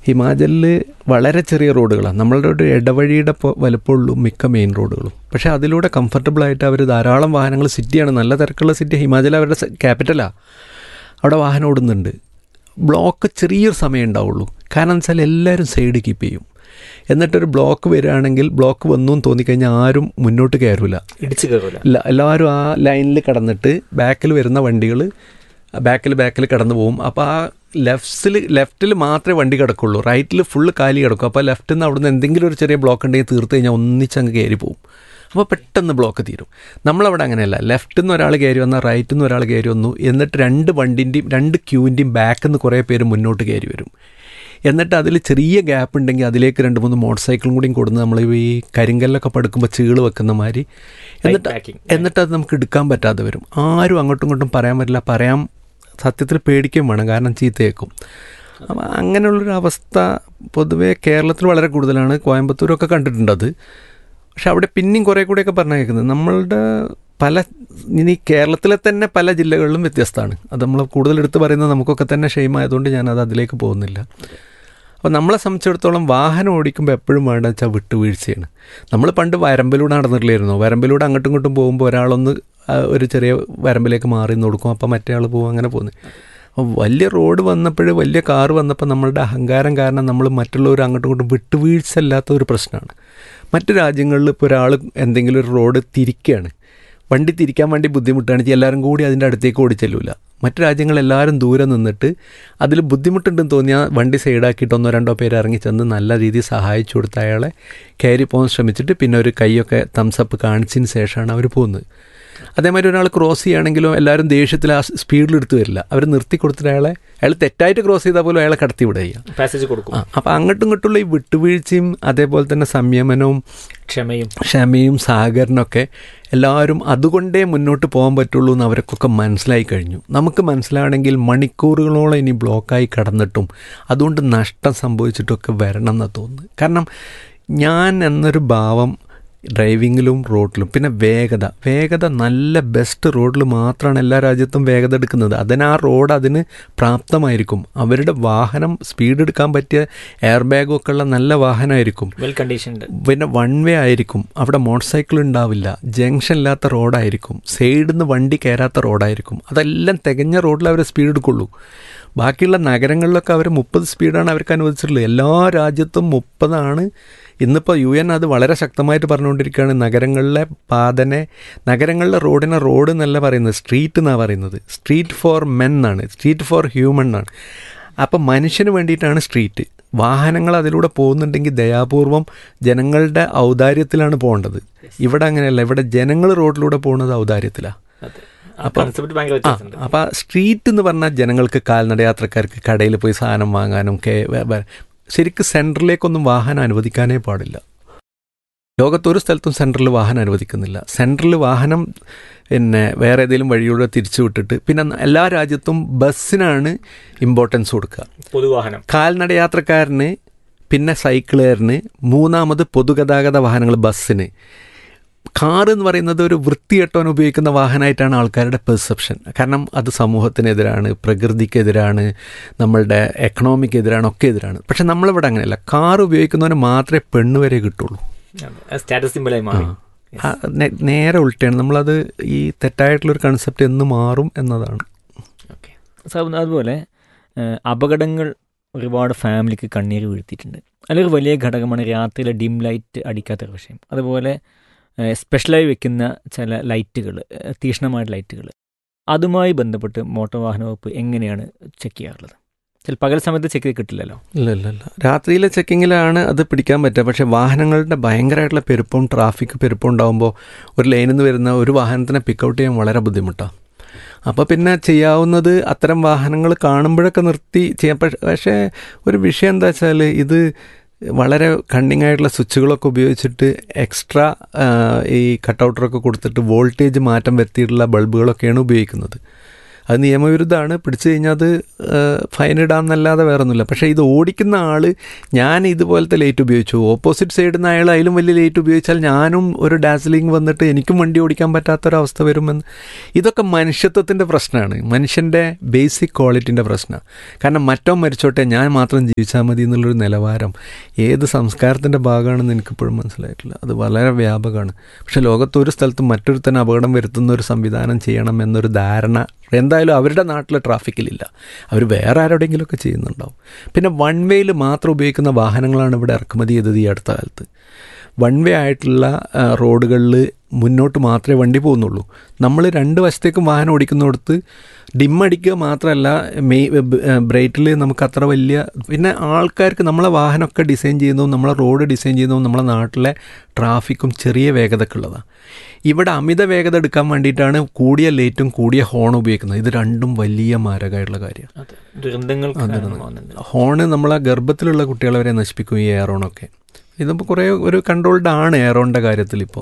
ഹിമാചലിൽ വളരെ ചെറിയ റോഡുകളാണ് നമ്മളുടെ ഒരു ഇടവഴിയുടെ പൊ- വലുപ്പമുള്ളൂ മിക്ക മെയിൻ റോഡുകളും പക്ഷേ അതിലൂടെ കംഫർട്ടബിൾ ആയിട്ട് അവർ ധാരാളം വാഹനങ്ങൾ സിറ്റിയാണ് നല്ല തിരക്കുള്ള സിറ്റി ഹിമാചൽ അവരുടെ ക്യാപിറ്റലാണ് അവിടെ വാഹനം ഓടുന്നുണ്ട് ബ്ലോക്ക് ചെറിയൊരു സമയം ഉണ്ടാവുള്ളൂ കാരണം എന്ന് വെച്ചാൽ എല്ലാവരും സൈഡ് കീപ്പ് ചെയ്യും എന്നിട്ടൊരു ബ്ലോക്ക് വരികയാണെങ്കിൽ ബ്ലോക്ക് വന്നു എന്ന് തോന്നിക്കഴിഞ്ഞാൽ ആരും മുന്നോട്ട് കയറില്ല ഇടിച്ചു കയറൂല ഇല്ല എല്ലാവരും ആ ലൈനിൽ കടന്നിട്ട് ബാക്കിൽ വരുന്ന വണ്ടികൾ ബാക്കിൽ ബാക്കിൽ കടന്നു പോകും അപ്പോൾ ആ ലെഫ്റ്റ്സിൽ ലെഫ്റ്റിൽ മാത്രമേ വണ്ടി കിടക്കുള്ളൂ റൈറ്റിൽ ഫുള്ള് കാലി കിടക്കും അപ്പോൾ ലെഫ്റ്റിൽ നിന്ന് അവിടുന്ന് എന്തെങ്കിലും ഒരു ചെറിയ ബ്ലോക്ക് ഉണ്ടെങ്കിൽ തീർത്ത് കഴിഞ്ഞാൽ ഒന്നിച്ചങ്ങ് കയറി പോകും അപ്പോൾ പെട്ടെന്ന് ബ്ലോക്ക് തീരും നമ്മളവിടെ അങ്ങനെയല്ല ലെഫ്റ്റിൽ നിന്ന് ഒരാൾ കയറി വന്നാൽ റൈറ്റിൽ നിന്ന് ഒരാൾ കയറി വന്നു എന്നിട്ട് രണ്ട് വണ്ടിൻ്റെയും രണ്ട് ക്യൂവിൻ്റെയും ബാക്കിൽ നിന്ന് കുറേ പേര് മുന്നോട്ട് കയറി വരും എന്നിട്ട് അതിൽ ചെറിയ ഗ്യാപ്പ് ഉണ്ടെങ്കിൽ അതിലേക്ക് രണ്ട് മൂന്ന് മോട്ടോർ സൈക്കിളും കൂടിയും കൊടുന്ന് നമ്മൾ ഈ കരിങ്കല്ലൊക്കെ പടുക്കുമ്പോൾ ചീള് വെക്കുന്ന മാതിരി എന്നിട്ട് packing. എന്നിട്ട് അത് നമുക്ക് എടുക്കാൻ പറ്റാതെ വരും ആരും അങ്ങോട്ടും ഇങ്ങോട്ടും പറയാൻ പറ്റില്ല പറയാൻ സത്യത്തിൽ പേടിക്കുകയും വേണം കാരണം ചീത്തയേക്കും അപ്പം അങ്ങനെയുള്ളൊരു അവസ്ഥ പൊതുവേ കേരളത്തിൽ വളരെ കൂടുതലാണ് കോയമ്പത്തൂരൊക്കെ കണ്ടിട്ടുണ്ട് അത് പക്ഷെ അവിടെ പിന്നെയും കുറേ കൂടെയൊക്കെ പറഞ്ഞു കേൾക്കുന്നത് നമ്മളുടെ പല ഇനി കേരളത്തിലെ തന്നെ പല ജില്ലകളിലും വ്യത്യസ്തമാണ് അത് നമ്മൾ കൂടുതൽ എടുത്ത് പറയുന്നത് നമുക്കൊക്കെ തന്നെ ഷെയിമായതുകൊണ്ട് ഞാനത് അതിലേക്ക് പോകുന്നില്ല അപ്പോൾ നമ്മളെ സംബന്ധിച്ചിടത്തോളം വാഹനം ഓടിക്കുമ്പോൾ എപ്പോഴും വേണ്ടത് വെച്ചാൽ വിട്ടുവീഴ്ചയാണ് നമ്മൾ പണ്ട് വരമ്പിലൂടെ നടന്നിട്ടില്ലായിരുന്നു വരമ്പിലൂടെ അങ്ങോട്ടും ഇങ്ങോട്ടും പോകുമ്പോൾ ഒരാളൊന്ന് ആ, ഒരു ചെറിയ വരമ്പിലേക്ക് മാറി നിന്ന് കൊടുക്കും അപ്പോൾ മറ്റേ ആൾ പോകും അങ്ങനെ പോകുന്നു അപ്പോൾ വലിയ റോഡ് വന്നപ്പോൾ വലിയ കാറ് വന്നപ്പോൾ നമ്മളുടെ അഹങ്കാരം കാരണം നമ്മൾ മറ്റുള്ളവർ അങ്ങോട്ടും ഇങ്ങോട്ടും വിട്ടുവീഴ്ച അല്ലാത്ത ഒരു പ്രശ്നമാണ് മറ്റു രാജ്യങ്ങളിൽ ഇപ്പോൾ ഒരാൾ എന്തെങ്കിലും ഒരു റോഡ് തിരിക്കുകയാണ് വണ്ടി തിരിക്കാൻ വേണ്ടി ബുദ്ധിമുട്ടാണ് എല്ലാവരും കൂടി അതിൻ്റെ അടുത്തേക്ക് ഓടിച്ചെല്ലൂല മറ്റു രാജ്യങ്ങൾ എല്ലാവരും ദൂരെ നിന്നിട്ട് അതിൽ ബുദ്ധിമുട്ടുണ്ടെന്ന് തോന്നിയാൽ വണ്ടി സൈഡാക്കിയിട്ട് ഒന്നോ രണ്ടോ പേര് ഇറങ്ങി ചെന്ന് നല്ല രീതിയിൽ സഹായിച്ചു കൊടുത്ത് അയാളെ കയറി പോകാൻ ശ്രമിച്ചിട്ട് പിന്നെ ഒരു കൈയൊക്കെ തംസപ്പ് കാണിച്ചതിന് ശേഷമാണ് അവർ പോകുന്നത് അതേമാതിരി ഒരാൾ ക്രോസ് ചെയ്യുകയാണെങ്കിലും എല്ലാവരും ദേഷ്യത്തിൽ ആ സ്പീഡിൽ എടുത്തു വരില്ല അവർ നിർത്തി കൊടുത്തിട്ട് അയാളെ അയാൾ തെറ്റായിട്ട് ക്രോസ് ചെയ്താൽ പോലും അയാളെ കടത്തി വിടുക ചെയ്യുക പാസേജ് കൊടുക്കും ആ അപ്പോൾ അങ്ങോട്ടും ഇങ്ങോട്ടുള്ള ഈ വിട്ടുവീഴ്ചയും അതേപോലെ തന്നെ സംയമനവും ക്ഷമയും ക്ഷമയും സഹകരണമൊക്കെ എല്ലാവരും അതുകൊണ്ടേ മുന്നോട്ട് പോകാൻ പറ്റുള്ളൂ എന്ന് അവർക്കൊക്കെ മനസ്സിലായി കഴിഞ്ഞു നമുക്ക് മനസ്സിലാണെങ്കിൽ മണിക്കൂറുകളോളം ഇനി ബ്ലോക്കായി കടന്നിട്ടും അതുകൊണ്ട് നഷ്ടം സംഭവിച്ചിട്ടൊക്കെ വരണം എന്നാണ് തോന്നുന്നത് കാരണം ഞാൻ എന്നൊരു ഭാവം ഡ്രൈവിങ്ങിലും റോഡിലും പിന്നെ വേഗത വേഗത നല്ല ബെസ്റ്റ് റോഡിൽ മാത്രമാണ് എല്ലാ രാജ്യത്തും വേഗത എടുക്കുന്നത് അതിന് ആ റോഡ് അതിന് പ്രാപ്തമായിരിക്കും അവരുടെ വാഹനം സ്പീഡ് എടുക്കാൻ പറ്റിയ എയർ ബാഗും ഒക്കെ ഉള്ള നല്ല വാഹനമായിരിക്കും വെൽ കണ്ടീഷൻഡ് പിന്നെ വൺ വേ ആയിരിക്കും അവിടെ മോട്ടോർ സൈക്കിൾ ഉണ്ടാവില്ല ജംഗ്ഷൻ ഇല്ലാത്ത റോഡായിരിക്കും സൈഡിൽ നിന്ന് വണ്ടി കയറാത്ത റോഡായിരിക്കും അതെല്ലാം തികഞ്ഞ റോഡിൽ അവർ സ്പീഡ് എടുക്കുള്ളൂ ബാക്കിയുള്ള നഗരങ്ങളിലൊക്കെ അവർ മുപ്പത് സ്പീഡാണ് അവർക്ക് അനുവദിച്ചിട്ടുള്ളത് എല്ലാ രാജ്യത്തും മുപ്പതാണ് ഇന്നിപ്പോൾ യു എൻ അത് വളരെ ശക്തമായിട്ട് പറഞ്ഞുകൊണ്ടിരിക്കുകയാണ് നഗരങ്ങളിലെ പാതനെ നഗരങ്ങളിലെ റോഡിനെ റോഡ് എന്നല്ല പറയുന്നത് സ്ട്രീറ്റ് എന്നാണ് പറയുന്നത് സ്ട്രീറ്റ് ഫോർ മെൻ എന്നാണ് സ്ട്രീറ്റ് ഫോർ ഹ്യൂമൻ എന്നാണ് അപ്പം മനുഷ്യന് വേണ്ടിയിട്ടാണ് സ്ട്രീറ്റ് വാഹനങ്ങൾ അതിലൂടെ പോകുന്നുണ്ടെങ്കിൽ ദയാപൂർവം ജനങ്ങളുടെ ഔദാര്യത്തിലാണ് പോകേണ്ടത് ഇവിടെ അങ്ങനെയല്ല ഇവിടെ ജനങ്ങൾ റോഡിലൂടെ പോകുന്നത് ഔദാര്യത്തിലാണ് അതെ കൺസെപ്റ്റ് ഭയങ്കര ആ വ്യത്യാസമുണ്ട് അപ്പോൾ സ്ട്രീറ്റ് എന്ന് പറഞ്ഞാൽ ജനങ്ങൾക്ക് കാൽനട യാത്രക്കാർക്ക് കടയിൽ പോയി സാധനം വാങ്ങാനും ഒക്കെ വേ- വേ- ശരിക്കും സെൻറ്ററിലേക്കൊന്നും വാഹനം അനുവദിക്കാനേ പാടില്ല ലോകത്തൊരു സ്ഥലത്തും സെൻട്രൽ വാഹനം അനുവദിക്കുന്നില്ല സെൻട്രൽ വാഹനം പിന്നെ വേറെ ഏതെങ്കിലും വഴിയൂടെ തിരിച്ചു വിട്ടിട്ട് പിന്നെ എല്ലാ രാജ്യത്തും ബസ്സിനാണ് ഇമ്പോർട്ടൻസ് കൊടുക്കുക പൊതുവാഹനം കാൽനട യാത്രക്കാരന് പിന്നെ സൈക്കിളുകാരന് മൂന്നാമത് പൊതുഗതാഗത വാഹനങ്ങൾ ബസ്സിന് കാർ എന്ന് പറയുന്നത് ഒരു വൃത്തികെട്ടവൻ ഉപയോഗിക്കുന്ന വാഹനമായിട്ടാണ് ആൾക്കാരുടെ പെർസെപ്ഷൻ കാരണം അത് സമൂഹത്തിനെതിരാണ് പ്രകൃതിക്കെതിരാണ് നമ്മളുടെ എക്കണോമിക്കെതിരാണ് ഒക്കെ എതിരാണ് പക്ഷെ നമ്മളിവിടെ അങ്ങനെയല്ല കാർ ഉപയോഗിക്കുന്നവന് മാത്രമേ പെണ്ണ് വരെ കിട്ടുള്ളൂ സ്റ്റാറ്റസ് സിമ്പിളായി മാറി ആ, നേ- നേരെ ഉൾട്ടയാണ് നമ്മളത് ഈ തെറ്റായിട്ടുള്ളൊരു കൺസെപ്റ്റ് എന്ന് മാറും എന്നതാണ് ഓക്കെ സാബ് അതുപോലെ ഏഹ്, അപകടങ്ങൾ ഒരുപാട് ഫാമിലിക്ക് കണ്ണീര് വീഴ്ത്തിയിട്ടുണ്ട് അതിലൊരു വലിയ ഘടകമാണ് രാത്രിയിലെ ഡിം ലൈറ്റ് അടിക്കാത്ത വിഷയം അതുപോലെ ഏഹ്, സ്പെഷ്യലായി വെക്കുന്ന ചില ലൈറ്റുകൾ ഏഹ്, തീക്ഷ്ണമായ ലൈറ്റുകൾ അതുമായി ബന്ധപ്പെട്ട് മോട്ടോർ വാഹന വകുപ്പ് എങ്ങനെയാണ് ചെക്ക് ചെയ്യാറുള്ളത് ചില പകൽ സമയത്ത് ചെക്ക് ചെയ്ത് കിട്ടില്ലല്ലോ ഇല്ല ഇല്ല ഇല്ല രാത്രിയിലെ ചെക്കിങ്ങിലാണ് അത് പിടിക്കാൻ പറ്റുക പക്ഷേ വാഹനങ്ങളുടെ ഭയങ്കരമായിട്ടുള്ള പെരുപ്പവും ട്രാഫിക് പെരുപ്പവും ഉണ്ടാകുമ്പോൾ ഒരു ലൈനിൽ നിന്ന് വരുന്ന ഒരു വാഹനത്തിനെ പിക്കൗട്ട് ചെയ്യാൻ വളരെ ബുദ്ധിമുട്ടാണ് അപ്പോൾ പിന്നെ ചെയ്യാവുന്നത് അത്തരം വാഹനങ്ങൾ കാണുമ്പോഴൊക്കെ നിർത്തി ചെയ്യാം പക്ഷേ- പക്ഷേ ഒരു വിഷയം എന്താ വെച്ചാൽ ഇത് വളരെ കണ്ണിങ് ആയിട്ടുള്ള സ്വിച്ചുകളൊക്കെ ഉപയോഗിച്ചിട്ട് എക്സ്ട്രാ ഈ കട്ടൗട്ടറൊക്കെ കൊടുത്തിട്ട് വോൾട്ടേജ് മാറ്റം വരുത്തിയിട്ടുള്ള ബൾബുകളൊക്കെയാണ് ഉപയോഗിക്കുന്നത് അത് നിയമവിരുദ്ധമാണ് പിടിച്ചു കഴിഞ്ഞാൽ അത് ഫൈൻ ഇടാമെന്നല്ലാതെ വേറെ ഒന്നുമില്ല പക്ഷേ ഇത് ഓടിക്കുന്ന ആൾ ഞാൻ ഇതുപോലത്തെ ലൈറ്റ് ഉപയോഗിച്ചു ഓപ്പോസിറ്റ് സൈഡിൽ നിന്ന് അയാൾ അതിലും വലിയ ലൈറ്റ് ഉപയോഗിച്ചാൽ ഞാനും ഒരു ഡാസ്ലിംഗ് വന്നിട്ട് എനിക്കും വണ്ടി ഓടിക്കാൻ പറ്റാത്തൊരവസ്ഥ വരുമെന്ന് ഇതൊക്കെ മനുഷ്യത്വത്തിൻ്റെ പ്രശ്നമാണ് മനുഷ്യൻ്റെ ബേസിക് ക്വാളിറ്റിൻ്റെ പ്രശ്നമാണ് കാരണം മറ്റോ മരിച്ചോട്ടെ ഞാൻ മാത്രം ജീവിച്ചാൽ മതി എന്നുള്ളൊരു നിലവാരം ഏത് സംസ്കാരത്തിൻ്റെ ഭാഗമാണെന്ന് എനിക്കിപ്പോഴും മനസ്സിലായിട്ടില്ല അത് വളരെ വ്യാപകമാണ് പക്ഷേ ലോകത്ത് ഒരു സ്ഥലത്തും മറ്റൊരുത്തന്നെ അപകടം വരുത്തുന്ന ഒരു സംവിധാനം ചെയ്യണം എന്നൊരു ധാരണ എന്തായാലും അവരുടെ നാട്ടിൽ ട്രാഫിക്കിലില്ല അവർ വേറെ ആരോടെങ്കിലുമൊക്കെ ചെയ്യുന്നുണ്ടാവും പിന്നെ വൺ വേയിൽ മാത്രം ഉപയോഗിക്കുന്ന വാഹനങ്ങളാണ് ഇവിടെ ഇറക്കുമതി ചെയ്തത് ഈ അടുത്ത കാലത്ത് വൺ വേ ആയിട്ടുള്ള റോഡുകളിൽ മുന്നോട്ട് മാത്രമേ വണ്ടി പോകുന്നുള്ളൂ നമ്മൾ രണ്ട് വശത്തേക്കും വാഹനം ഓടിക്കുന്നിടത്ത് ഡിമ്മടിക്കുക മാത്രമല്ല മെയ് ബ്രൈറ്റിൽ നമുക്ക് അത്ര വലിയ പിന്നെ ആൾക്കാർക്ക് നമ്മളെ വാഹനമൊക്കെ ഡിസൈൻ ചെയ്യുന്നതും നമ്മളെ റോഡ് ഡിസൈൻ ചെയ്യുന്നതും നമ്മളെ നാട്ടിലെ ട്രാഫിക്കും ചെറിയ വേഗതക്കുള്ളതാണ് ഇവിടെ അമിത വേഗത എടുക്കാൻ വേണ്ടിയിട്ടാണ് കൂടിയ ലൈറ്റും കൂടിയ ഹോൺ ഉപയോഗിക്കുന്നത് ഇത് രണ്ടും വലിയ മാരകമായിട്ടുള്ള കാര്യമാണ് അതെ ദുരന്തങ്ങൾക്ക് കാരണമാകുന്നുണ്ട് ഹോണ് നമ്മളെ ഗർഭത്തിലുള്ള കുട്ടികളെ വരെ നശിപ്പിക്കും ഈ എയറോണൊക്കെ ഇതിപ്പോൾ കുറേ ഒരു കൺട്രോൾഡ് ആണ് എയറോണിൻ്റെ കാര്യത്തിൽ ഇപ്പോൾ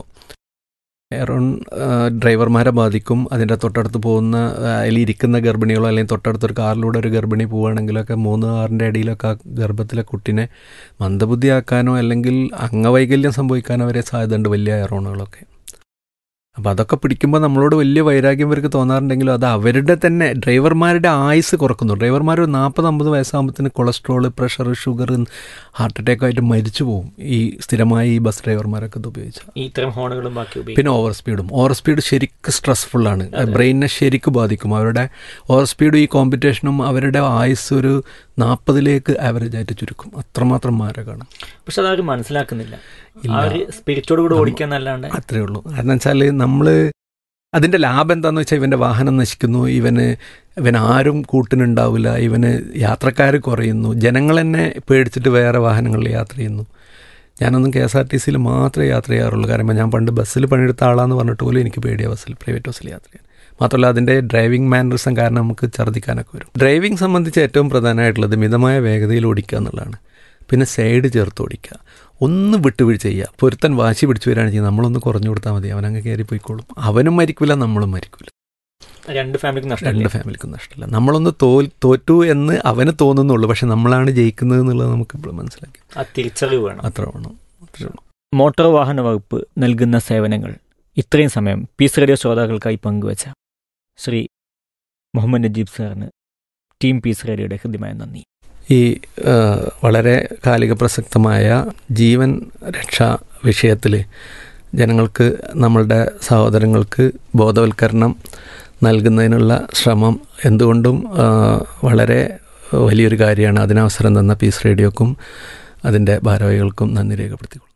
എയറോൺ ഡ്രൈവർമാരെ ബാധിക്കും അതിൻ്റെ തൊട്ടടുത്ത് പോകുന്ന അതിൽ ഇരിക്കുന്ന ഗർഭിണികളോ അല്ലെങ്കിൽ തൊട്ടടുത്തൊരു കാറിലൂടെ ഒരു ഗർഭിണി പോവുകയാണെങ്കിലൊക്കെ മൂന്ന് ആറിൻ്റെ ഇടയിലൊക്കെ ആ ഗർഭത്തിലെ കുട്ടിനെ മന്ദബുദ്ധിയാക്കാനോ അല്ലെങ്കിൽ അംഗവൈകല്യം സംഭവിക്കാനോ വരെ സാധ്യതയുണ്ട് വലിയ എയറോണുകളൊക്കെ അപ്പോൾ അതൊക്കെ പിടിക്കുമ്പോൾ നമ്മളോട് വലിയ വൈരാഗ്യം ഇവർക്ക് തോന്നാറുണ്ടെങ്കിലും അത് അവരുടെ തന്നെ ഡ്രൈവർമാരുടെ ആയുസ് കുറക്കുന്നു ഡ്രൈവർമാർ ഒരു നാൽപ്പത് അമ്പത് വയസ്സാകുമ്പോഴത്തേന് cholesterol pressure sugar heart attack ആയിട്ട് മരിച്ചു പോകും ഈ സ്ഥിരമായി ഈ ബസ് ഡ്രൈവർമാരൊക്കെ ഇത് ഉപയോഗിച്ചാൽ ഈ ഇത്തരം ഹോണുകളും ബാക്കി ഉപയോഗിക്കും പിന്നെ ഓവർ സ്പീഡും ഓവർ സ്പീഡ് ശരിക്കും സ്ട്രെസ്ഫുള്ളാണ് ബ്രെയിനിനെ ശരിക്കും ബാധിക്കും അവരുടെ ഓവർ സ്പീഡും ഈ കോമ്പറ്റീഷനും അവരുടെ ആയുസ് ഒരു നാൽപ്പതിലേക്ക് ആവറേജ് ആയിട്ട് ചുരുക്കും അത്രമാത്രം മാരകമാണ് പക്ഷെ അതാരും മനസ്സിലാക്കുന്നില്ല ആ ഒരു സ്പിരിറ്റോട് കൂടെ ഓടിക്കുക എന്നല്ലാണ്ട് അത്രേ ഉള്ളൂ കാരണം വെച്ചാൽ നമ്മൾ അതിൻ്റെ ലാഭം എന്താണെന്ന് വെച്ചാൽ ഇവൻ്റെ വാഹനം നശിക്കുന്നു ഇവന് ഇവൻ ആരും കൂട്ടിനുണ്ടാവില്ല ഇവന് യാത്രക്കാർ കുറയുന്നു ജനങ്ങൾ തന്നെ പേടിച്ചിട്ട് വേറെ വാഹനങ്ങളിൽ യാത്ര ചെയ്യുന്നു ഞാനൊന്നും കെ എസ് ആർ ടി സിയിൽ മാത്രമേ യാത്ര ചെയ്യാറുള്ളൂ കാരണം ഞാൻ പണ്ട് ബസ്സിൽ പണിയെടുത്ത ആളാന്ന് പറഞ്ഞിട്ട് പോലും എനിക്ക് പേടിയ ബസ്സിൽ പ്രൈവറ്റ് ബസ്സിൽ യാത്ര ചെയ്യാൻ മാത്രമല്ല അതിൻ്റെ ഡ്രൈവിംഗ് മാനറിസം കാരണം നമുക്ക് ഛർദ്ദിക്കാനൊക്കെ വരും ഡ്രൈവിംഗ് സംബന്ധിച്ച് ഏറ്റവും പ്രധാനമായിട്ടുള്ളത് മിതമായ വേഗതയിൽ ഓടിക്കുക എന്നുള്ളതാണ് പിന്നെ സൈഡ് ചേർത്ത് ഓടിക്കുക ഒന്ന് വിട്ടുവീഴ്ച ചെയ്യുക പൊരുത്തൻ വാശി പിടിച്ചു വരികയാണ് ചെയ്യുന്നത് നമ്മളൊന്ന് കുറഞ്ഞു കൊടുത്താൽ മതി അവനങ്ങ് കയറി പോയിക്കോളും അവനും മരിക്കില്ല നമ്മളും മരിക്കില്ല രണ്ട് ഫാമിലിക്ക് രണ്ട് നഷ്ടമല്ല ഫാമിലിക്കും നഷ്ടമില്ല നമ്മളൊന്ന് തോൽ തോറ്റു എന്ന് അവന് തോന്നുന്നുള്ളൂ പക്ഷെ നമ്മളാണ് ജയിക്കുന്നത് എന്നുള്ളത് നമുക്ക് ഇപ്പോൾ മനസ്സിലാക്കി ആ തിരിച്ചറിവ് വേണം അത്ര വേണം അത്രേ ഉള്ളൂ മോട്ടോർ വാഹന വകുപ്പ് നൽകുന്ന സേവനങ്ങൾ ഇത്രയും സമയം പീസ് റേഡിയോ ശ്രോതാക്കൾക്കായി പങ്കുവച്ച ശ്രീ മുഹമ്മദ് നജീബ് സാറിന് ടീം പീസ് റേഡിയോയുടെ ഹൃദ്യമായ നന്ദി ഈ ആ, വളരെ കാലിക പ്രസക്തമായ ജീവൻ രക്ഷാ വിഷയത്തിൽ ജനങ്ങൾക്ക് നമ്മളുടെ സഹോദരങ്ങൾക്ക് ബോധവൽക്കരണം നൽകുന്നതിനുള്ള ശ്രമം എന്തുകൊണ്ടും ആ, വളരെ വലിയൊരു കാര്യമാണ് അതിനവസരം തന്ന പീസ് റേഡിയോക്കും അതിൻ്റെ ഭാരവാഹികൾക്കും നന്ദി രേഖപ്പെടുത്തിക്കൊള്ളുന്നു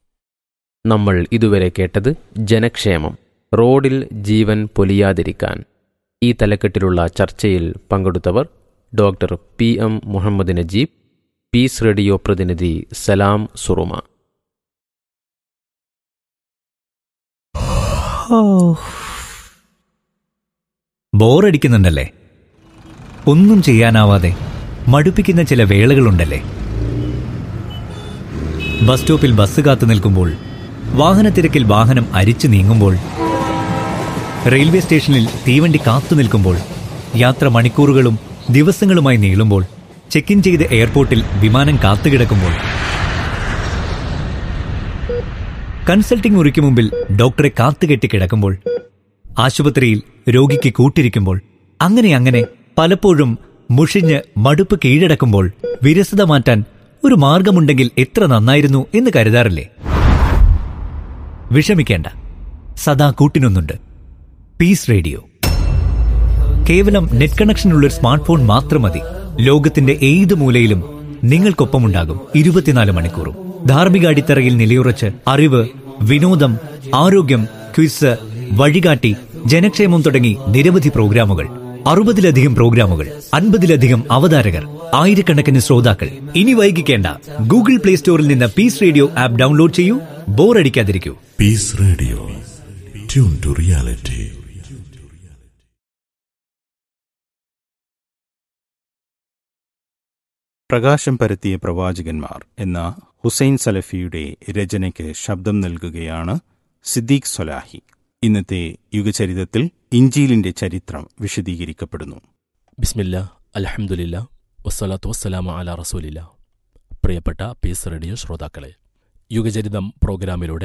നമ്മൾ ഇതുവരെ കേട്ടത് ജനക്ഷേമം റോഡിൽ ജീവൻ പൊലിയാതിരിക്കാൻ ഈ തലക്കെട്ടിലുള്ള ചർച്ചയിൽ പങ്കെടുത്തവർ doctor P M Muhammad Najeeb peace radio പ്രതിനിധി സലാം സുറുമ ബോറടിക്കുന്നുണ്ടല്ലേ ഒന്നും ചെയ്യാനാവാതെ മടുപ്പിക്കുന്ന ചില വേളകളുണ്ടല്ലേ ബസ് സ്റ്റോപ്പിൽ ബസ് കാത്തു നിൽക്കുമ്പോൾ വാഹനത്തിരക്കിൽ വാഹനം അരിച്ചു നീങ്ങുമ്പോൾ റെയിൽവേ സ്റ്റേഷനിൽ തീവണ്ടി കാത്തു നിൽക്കുമ്പോൾ യാത്ര മണിക്കൂറുകളും ദിവസങ്ങളുമായി നീളുമ്പോൾ ചെക്ക് ഇൻ ചെയ്ത് എയർപോർട്ടിൽ വിമാനം കാത്തുകിടക്കുമ്പോൾ കൺസൾട്ടിംഗ് മുറിക്ക് മുമ്പിൽ ഡോക്ടറെ കാത്തുകെട്ടി കിടക്കുമ്പോൾ ആശുപത്രിയിൽ രോഗിക്ക് കൂട്ടിരിക്കുമ്പോൾ അങ്ങനെ അങ്ങനെ പലപ്പോഴും മുഷിഞ്ഞ് മടുപ്പ് കീഴടക്കുമ്പോൾ വിരസത മാറ്റാൻ ഒരു മാർഗമുണ്ടെങ്കിൽ എത്ര നന്നായിരുന്നു എന്ന് കരുതാറില്ലേ വിഷമിക്കേണ്ട സദാ കൂട്ടിനൊന്നുണ്ട് പീസ് റേഡിയോ കേവലം നെറ്റ് കണക്ഷനുള്ള ഒരു സ്മാർട്ട് ഫോൺ മാത്രം മതി ലോകത്തിന്റെ ഏത് മൂലയിലും നിങ്ങൾക്കൊപ്പമുണ്ടാകും ഇരുപത്തിനാല് മണിക്കൂറും ധാർമ്മിക അടിത്തറയിൽ നിലയുറച്ച് അറിവ് വിനോദം ആരോഗ്യം ക്വിസ് വഴികാട്ടി ജനക്ഷേമം തുടങ്ങി നിരവധി പ്രോഗ്രാമുകൾ അറുപതിലധികം പ്രോഗ്രാമുകൾ അൻപതിലധികം അവതാരകർ ആയിരക്കണക്കിന് ശ്രോതാക്കൾ ഇനി വൈകിക്കേണ്ട ഗൂഗിൾ പ്ലേ സ്റ്റോറിൽ നിന്ന് പീസ് റേഡിയോ ആപ്പ് ഡൗൺലോഡ് ചെയ്യൂ ബോറടിക്കാതിരിക്കൂ Peace Radio. Tune to reality. പ്രകാശം പരത്തിയ പ്രവാചകന്മാർ എന്ന ഹുസൈൻ സലഫിയുടെ രചനയ്ക്ക് ശബ്ദം നൽകുകയാണ് സിദ്ദീഖ് സൊലാഹി ഇന്നത്തെ യുഗചരിതത്തിൽ ഇഞ്ചീലിന്റെ ചരിത്രം വിശദീകരിക്കപ്പെടുന്നു ബിസ്മില്ല അലഹമുല്ല വസ്സലാത്തു വസ്സലാമ അല റസൂലില്ല പ്രിയപ്പെട്ട പീസ് റേഡിയോ ശ്രോതാക്കളെ യുഗചരിതം പ്രോഗ്രാമിലൂടെ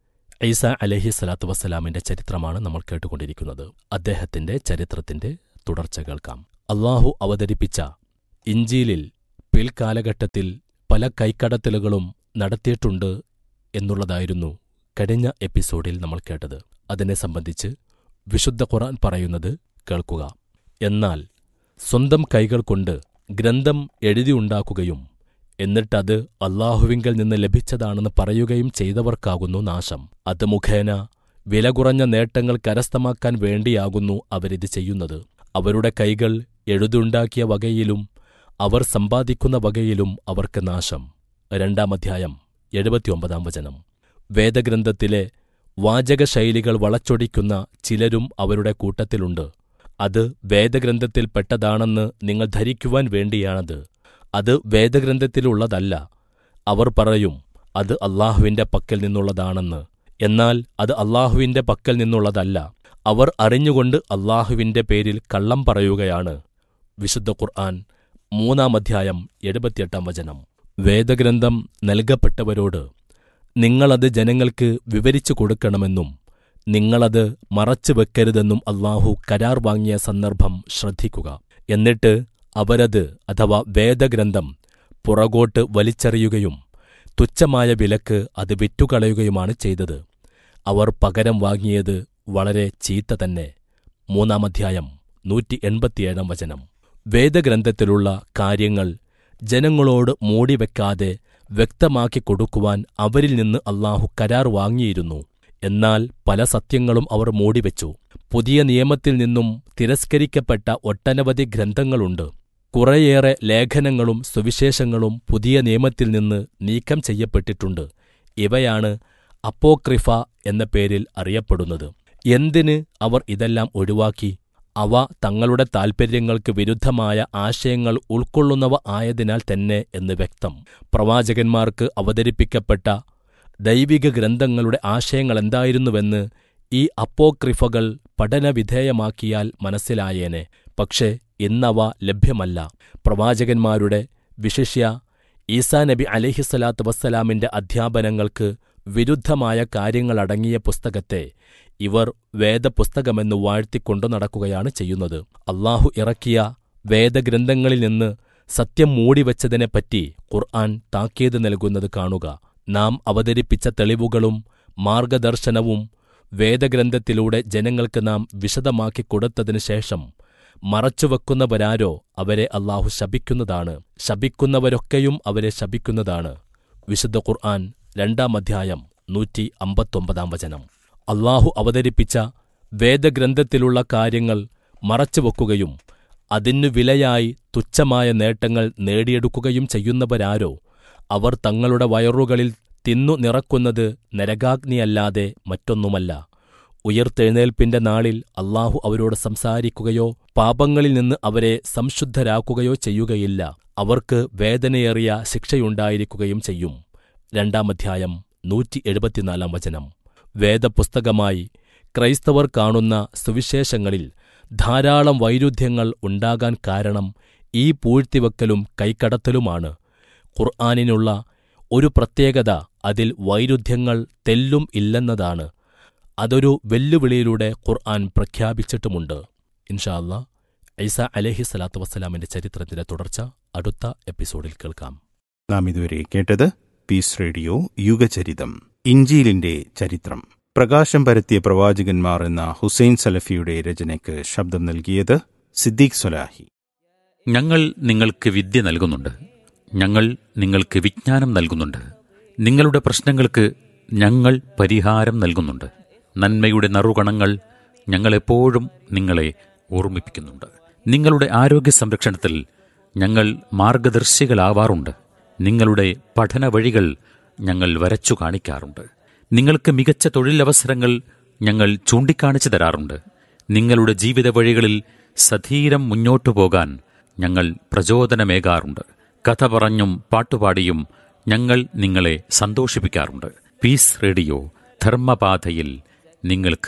ഈസ അലഹി സ്വലാത്തു വസ്സലാമിന്റെ ചരിത്രമാണ് നമ്മൾ കേട്ടുകൊണ്ടിരിക്കുന്നത് അദ്ദേഹത്തിന്റെ ചരിത്രത്തിന്റെ തുടർച്ച കേൾക്കാം അള്ളാഹു അവതരിപ്പിച്ച ഇഞ്ചീലിൽ പിൽക്കാലഘട്ടത്തിൽ പല കൈക്കടത്തലുകളും നടത്തിയിട്ടുണ്ട് എന്നുള്ളതായിരുന്നു കഴിഞ്ഞ എപ്പിസോഡിൽ നമ്മൾ കേട്ടത് അതിനെ സംബന്ധിച്ച് വിശുദ്ധ ഖുർആൻ പറയുന്നത് കേൾക്കുക എന്നാൽ സ്വന്തം കൈകൾ കൊണ്ട് ഗ്രന്ഥം എഴുതിയുണ്ടാക്കുകയും എന്നിട്ടത് അള്ളാഹുവിങ്കൽ നിന്ന് ലഭിച്ചതാണെന്ന് പറയുകയും ചെയ്തവർക്കാകുന്നു നാശം അത് മുഖേന വില കുറഞ്ഞ നേട്ടങ്ങൾ കരസ്ഥമാക്കാൻ വേണ്ടിയാകുന്നു അവരിത് ചെയ്യുന്നത് അവരുടെ കൈകൾ എഴുതുണ്ടാക്കിയ വകയിലും അവർ സമ്പാദിക്കുന്ന വകയിലും അവർക്ക് നാശം രണ്ടാം അധ്യായം എഴുപത്തിയൊമ്പതാം വചനം വേദഗ്രന്ഥത്തിലെ വാചകശൈലികൾ വളച്ചൊടിക്കുന്ന ചിലരും അവരുടെ കൂട്ടത്തിലുണ്ട് അത് വേദഗ്രന്ഥത്തിൽപ്പെട്ടതാണെന്ന് നിങ്ങൾ ധരിക്കുവാൻ വേണ്ടിയാണത് അത് വേദഗ്രന്ഥത്തിലുള്ളതല്ല അവർ പറയും അത് അള്ളാഹുവിന്റെ പക്കൽ നിന്നുള്ളതാണെന്ന് എന്നാൽ അത് അള്ളാഹുവിന്റെ പക്കൽ നിന്നുള്ളതല്ല അവർ അറിഞ്ഞുകൊണ്ട് അള്ളാഹുവിന്റെ പേരിൽ കള്ളം പറയുകയാണ് വിശുദ്ധ ഖുർആൻ മൂന്നാം അധ്യായം എഴുപത്തിയെട്ടാം വചനം വേദഗ്രന്ഥം നൽകപ്പെട്ടവരോട് നിങ്ങളത് ജനങ്ങൾക്ക് വിവരിച്ചു കൊടുക്കണമെന്നും നിങ്ങളത് മറച്ചു വെക്കരുതെന്നും അള്ളാഹു കരാർ വാങ്ങിയ സന്ദർഭം ശ്രദ്ധിക്കുക എന്നിട്ട് അവരത് അഥവാ വേദഗ്രന്ഥം പുറകോട്ട് വലിച്ചെറിയുകയും തുച്ഛമായ വിലക്ക് അത് വിറ്റുകളയുകയുമാണ് ചെയ്തത് അവർ പകരം വാങ്ങിയത് വളരെ ചീത്ത തന്നെ മൂന്നാം അധ്യായം നൂറ്റി എൺപത്തിയേഴാം വചനം വേദഗ്രന്ഥത്തിലുള്ള കാര്യങ്ങൾ ജനങ്ങളോട് മൂടിവെക്കാതെ വ്യക്തമാക്കി കൊടുക്കുവാൻ അവരിൽ നിന്ന് അള്ളാഹു കരാർ വാങ്ങിയിരുന്നു എന്നാൽ പല സത്യങ്ങളും അവർ മൂടിവെച്ചു പുതിയ നിയമത്തിൽ നിന്നും തിരസ്കരിക്കപ്പെട്ട ഒട്ടനവധി ഗ്രന്ഥങ്ങളുണ്ട് കുറേയേറെ ലേഖനങ്ങളും സുവിശേഷങ്ങളും പുതിയ നിയമത്തിൽ നിന്ന് നീക്കം ചെയ്യപ്പെട്ടിട്ടുണ്ട് ഇവയാണ് അപ്പോക്രിഫ എന്ന പേരിൽ അറിയപ്പെടുന്നത് എന്തിന് അവർ ഇതെല്ലാം ഒഴിവാക്കി അവ തങ്ങളുടെ താൽപ്പര്യങ്ങൾക്ക് വിരുദ്ധമായ ആശയങ്ങൾ ഉൾക്കൊള്ളുന്നവ ആയതിനാൽ തന്നെ എന്ന് വ്യക്തം പ്രവാചകന്മാർക്ക് അവതരിപ്പിക്കപ്പെട്ട ദൈവിക ഗ്രന്ഥങ്ങളുടെ ആശയങ്ങളെന്തായിരുന്നുവെന്ന് ഈ അപ്പോക്രിഫകൾ പഠനവിധേയമാക്കിയാൽ മനസ്സിലായേനെ പക്ഷേ ഇന്നവ ലഭ്യമല്ല പ്രവാചകന്മാരുടെ വിശിഷ്യ ഈസാ നബി അലഹിസ്സലാത്തു വസ്സലാമിന്റെ അധ്യാപനങ്ങൾക്ക് വിരുദ്ധമായ കാര്യങ്ങളടങ്ങിയ പുസ്തകത്തെ ഇവർ വേദപുസ്തകമെന്ന് വാഴ്ത്തിക്കൊണ്ടു നടക്കുകയാണ് ചെയ്യുന്നത് അള്ളാഹു ഇറക്കിയ വേദഗ്രന്ഥങ്ങളിൽ നിന്ന് സത്യം മൂടിവെച്ചതിനെപ്പറ്റി ഖുർആൻ താക്കീത് നൽകുന്നത് കാണുക നാം അവതരിപ്പിച്ച തെളിവുകളും മാർഗദർശനവും വേദഗ്രന്ഥത്തിലൂടെ ജനങ്ങൾക്ക് നാം വിശദമാക്കി കൊടുത്തതിനു ശേഷം മറച്ചുവെക്കുന്നവരാരോ അവരെ അള്ളാഹു ശപിക്കുന്നതാണ് ശപിക്കുന്നവരൊക്കെയും അവരെ ശപിക്കുന്നതാണ് വിശുദ്ധ ഖുർആൻ രണ്ടാം അധ്യായം നൂറ്റി അമ്പത്തൊമ്പതാം വചനം അള്ളാഹു അവതരിപ്പിച്ച വേദഗ്രന്ഥത്തിലുള്ള കാര്യങ്ങൾ മറച്ചുവെക്കുകയും അതിനു വിലയായി തുച്ഛമായ നേട്ടങ്ങൾ നേടിയെടുക്കുകയും ചെയ്യുന്നവരാരോ അവർ തങ്ങളുടെ വയറുകളിൽ തിന്നു നിറക്കുന്നത് നരകാഗ്നിയല്ലാതെ മറ്റൊന്നുമല്ല ഉയർത്തെഴുന്നേൽപ്പിന്റെ നാളിൽ അള്ളാഹു അവരോട് സംസാരിക്കുകയോ പാപങ്ങളിൽ നിന്ന് അവരെ സംശുദ്ധരാക്കുകയോ ചെയ്യുകയില്ല അവർക്ക് വേദനയേറിയ ശിക്ഷയുണ്ടായിരിക്കുകയും ചെയ്യും രണ്ടാം അധ്യായം നൂറ്റി എഴുപത്തിനാലാം വചനം വേദപുസ്തകമായി ക്രൈസ്തവർ കാണുന്ന സുവിശേഷങ്ങളിൽ ധാരാളം വൈരുദ്ധ്യങ്ങൾ ഉണ്ടാകാൻ കാരണം ഈ പൂഴ്ത്തിവെക്കലും കൈക്കടത്തലുമാണ് ഖുർആാനിനുള്ള ഒരു പ്രത്യേകത അതിൽ വൈരുദ്ധ്യങ്ങൾ തെല്ലും ഇല്ലെന്നതാണ് അതൊരു വെല്ലുവിളിയിലൂടെ ഖുർആൻ പ്രഖ്യാപിച്ചിട്ടുമുണ്ട് ഇൻഷാ അല്ലാ ഐസ അലഹി സ്വലാത്തു വസ്സലാമിന്റെ ചരിത്രത്തിന്റെ തുടർച്ച അടുത്ത എപ്പിസോഡിൽ കേൾക്കാം നാം ഇതുവരെ കേട്ടത് പീസ് റേഡിയോ യുഗചരിതം ഇഞ്ചീലിന്റെ ചരിത്രം പ്രകാശം പരത്തിയ പ്രവാചകന്മാർ എന്ന ഹുസൈൻ സലഫിയുടെ രചനയ്ക്ക് ശബ്ദം നൽകിയത് സിദ്ദീഖ് സൊലാഹി ഞങ്ങൾ നിങ്ങൾക്ക് വിദ്യ നൽകുന്നുണ്ട് ഞങ്ങൾ നിങ്ങൾക്ക് വിജ്ഞാനം നൽകുന്നുണ്ട് നിങ്ങളുടെ പ്രശ്നങ്ങൾക്ക് ഞങ്ങൾ പരിഹാരം നൽകുന്നുണ്ട് നന്മയുടെ നറുകണങ്ങൾ ഞങ്ങളെപ്പോഴും നിങ്ങളെ ഓർമ്മിപ്പിക്കുന്നുണ്ട് നിങ്ങളുടെ ആരോഗ്യ സംരക്ഷണത്തിൽ ഞങ്ങൾ മാർഗദർശികളാവാറുണ്ട് നിങ്ങളുടെ പഠന വഴികൾ ഞങ്ങൾ വരച്ചു കാണിക്കാറുണ്ട് നിങ്ങൾക്ക് മികച്ച തൊഴിലവസരങ്ങൾ ഞങ്ങൾ ചൂണ്ടിക്കാണിച്ചു തരാറുണ്ട് നിങ്ങളുടെ ജീവിത വഴികളിൽ സധീരം മുന്നോട്ടു പോകാൻ ഞങ്ങൾ പ്രചോദനമേകാറുണ്ട് കഥ പറഞ്ഞും പാട്ടുപാടിയും ഞങ്ങൾ നിങ്ങളെ സന്തോഷിപ്പിക്കാറുണ്ട് പീസ് റേഡിയോ ധർമ്മപാതയിൽ നിങ്ങൾക്ക്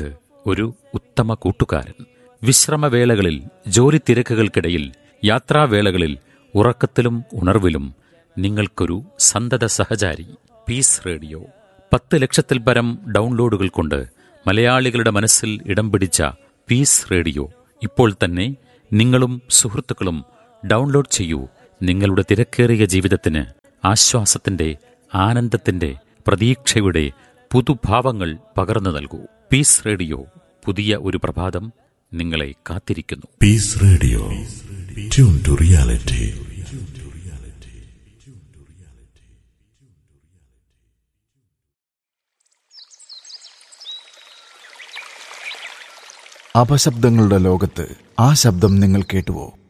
ഒരു ഉത്തമ കൂട്ടുകാരൻ വിശ്രമവേളകളിൽ ജോലി തിരക്കുകൾക്കിടയിൽ യാത്രാവേളകളിൽ ഉറക്കത്തിലും ഉണർവിലും നിങ്ങൾക്കൊരു സന്തത സഹചാരി പീസ് റേഡിയോ പത്ത് ലക്ഷത്തിൽ പരം ഡൗൺലോഡുകൾ കൊണ്ട് മലയാളികളുടെ മനസ്സിൽ ഇടം പിടിച്ച പീസ് റേഡിയോ ഇപ്പോൾ തന്നെ നിങ്ങളും സുഹൃത്തുക്കളും ഡൗൺലോഡ് ചെയ്യൂ നിങ്ങളുടെ തിരക്കേറിയ ജീവിതത്തിന് ആശ്വാസത്തിന്റെ ആനന്ദത്തിന്റെ പ്രതീക്ഷയുടെ പുതുഭാവങ്ങൾ പകർന്നു നൽകൂ പീസ് റേഡിയോ പുതിയ ഒരു പ്രഭാതം നിങ്ങളെ കാത്തിരിക്കുന്നു Peace Radio. Tune to reality. അപശബ്ദങ്ങളുടെ ലോകത്ത് ആ ശബ്ദം നിങ്ങൾ കേട്ടുവോ